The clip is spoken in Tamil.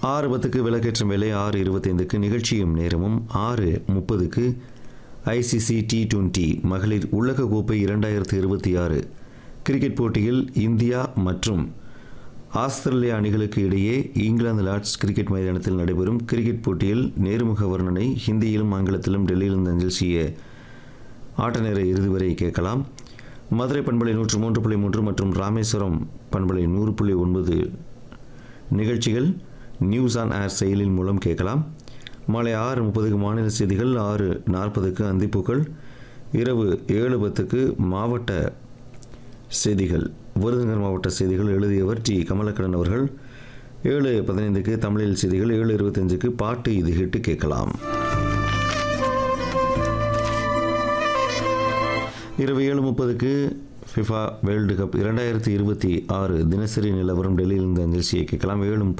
ஆறு பத்துக்கு விளக்கேற்றும் வேலை ஆறு இருபத்தைந்துக்கு நிகழ்ச்சியும் நேரமும் ஆறு முப்பதுக்கு ஐசிசி டி டுவெண்ட்டி மகளிர் உலக கோப்பை இரண்டாயிரத்து இருபத்தி ஆறு கிரிக்கெட் போட்டியில் இந்தியா மற்றும் ஆஸ்திரேலிய அணிகளுக்கு இடையே இங்கிலாந்து லார்ட்ஸ் கிரிக்கெட் மைதானத்தில் நடைபெறும் கிரிக்கெட் போட்டியில் நேர்முக வர்ணனை ஹிந்தியிலும் ஆங்கிலத்திலும் டெல்லியிலிருந்து அஞ்சல் செய்ய ஆட்ட நேர இறுதி வரை கேட்கலாம் மதுரை பண்பலை நூற்று மூன்று புள்ளி மூன்று மற்றும் ராமேஸ்வரம் பண்பலை நூறு புள்ளி ஒன்பது நிகழ்ச்சிகள் நியூஸ் ஆன் ஏர் செயலின் மூலம் கேட்கலாம் மாலை ஆறு முப்பதுக்கு மாநில செய்திகள் ஆறு நாற்பதுக்கு அந்திப்பூக்கள் இரவு ஏழு பத்துக்கு மாவட்ட செய்திகள் விருதுநகர் மாவட்ட செய்திகள் எழுதியவர் டி கமலக்கடன் அவர்கள் ஏழு பதினைந்துக்கு தமிழில் செய்திகள் ஏழு இருபத்தஞ்சுக்கு பாட்டு இது ஹிட்டு கேட்கலாம் இரவு ஏழு முப்பதுக்கு ஃபிஃபா வேர்ல்டு கப் இரண்டாயிரத்தி இருபத்தி ஆறு தினசரி நிலவரம் டெல்லியிலிருந்து அஞ்சல் செய்ய கேட்கலாம் ஏழு முப்பது